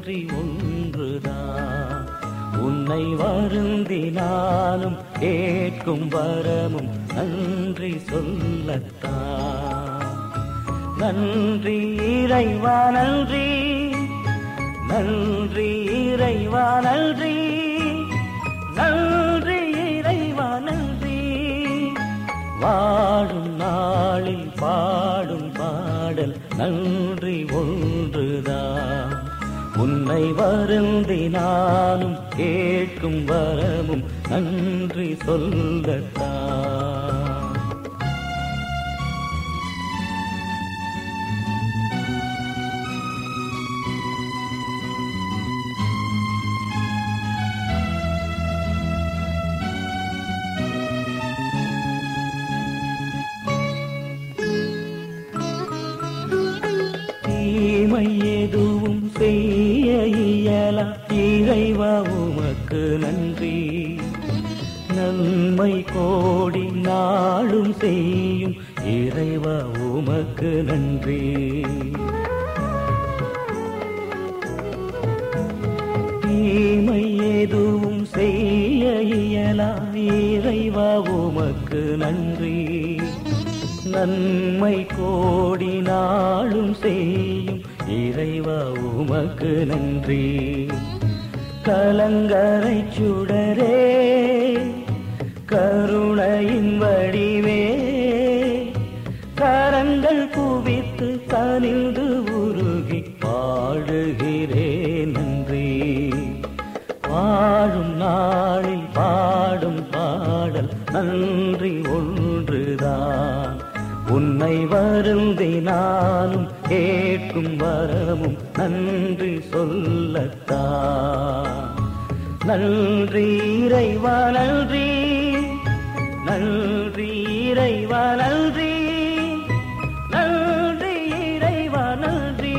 நன்றி ஒன்றுதான் உன்னை வருந்தினாலும் கேட்கும் வரமும் நன்றி சொல்லத்தான் நன்றி இறைவா நன்றி நன்றி இறைவா நன்றி நன்றி இறைவா நன்றி வாழும் நாளில் பாடும் பாடல் நன்றி ஒன்றுதான் உன்னை வருந்தினாலும் கேட்கும் வரமும் நன்றி சொல்லத்தான் தீமை எதுவும் செய்ய இயலா இறைவா உமக்கு நன்றி நன்மை கோடி நாளும் செய்யும் இறைவா உமக்கு நன்றி தீமை எதுவும் செய்ய இயலா இறைவா உமக்கு நன்றி நன்மை கோடி நாளும் செய்யும் இறைவா உமக்கு நன்றி கலங்கரை சுடரே கருணையின் வடிவே கரங்கள் குவித்து கனிந்து உருகி பாடுகிறேன் நன்றி வாழும் நாளில் பாடும் பாடல் நன்றி ஒன்றுதான் உன்னை வருந்தினாலும் கேட்கும் வரமும் நன்றி சொல்லத்தான் நன்றி இறைவா நன்றி நன்றி இறைவா நன்றி நன்றி இறைவா நன்றி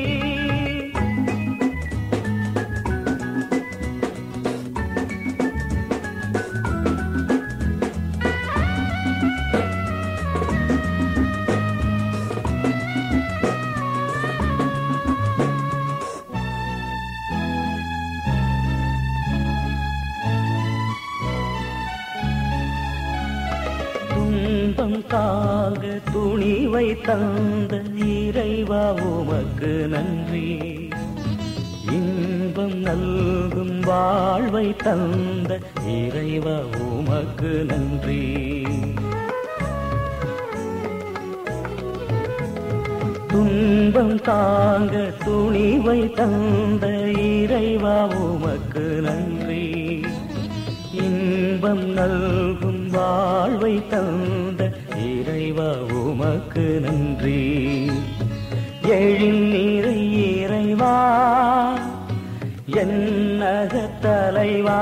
துன்பம் தாங்க துணிவை தந்த இறைவா உமக்கு நன்றி இன்பம் நல்கும் வாழ்வை தந்த இறைவா உமக்கு நன்றி துன்பம் தாங்க துணிவை தந்த இறைவா உமக்கு நன்றி இன்பம் நல்கும் வாழ்வை தந்த இறைவா உமக்கு நன்றி எழில் இறைவா என்னக தலைவா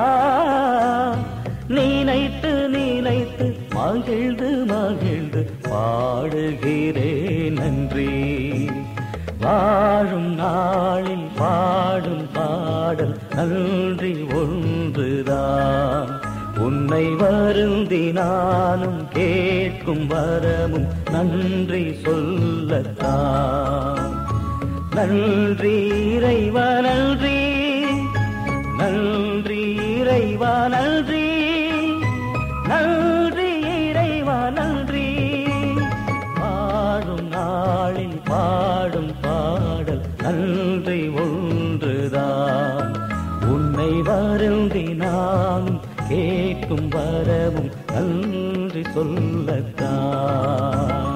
நினைத்து நினைத்து மகிழ்ந்து மகிழ்ந்து பாடுகிறேன் நன்றி வாழும் நாளில் பாடும் பாடல் நன்றி ஒன்றுதான் உன்னை வருந்தினாலும் கேட்கும் வரமும் நன்றி சொல்லத்தான் நன்றி இறைவா நன்றி நன்றி இறைவா நன்றி நன்றி இறைவா நன்றி பாடும் நாளில் பாடும் பாடல் நன்றி ஒன்றுதான் உன்னை வருந்தினாலும் கேட்கும் வரவும் நன்றி சொல்லத்தான்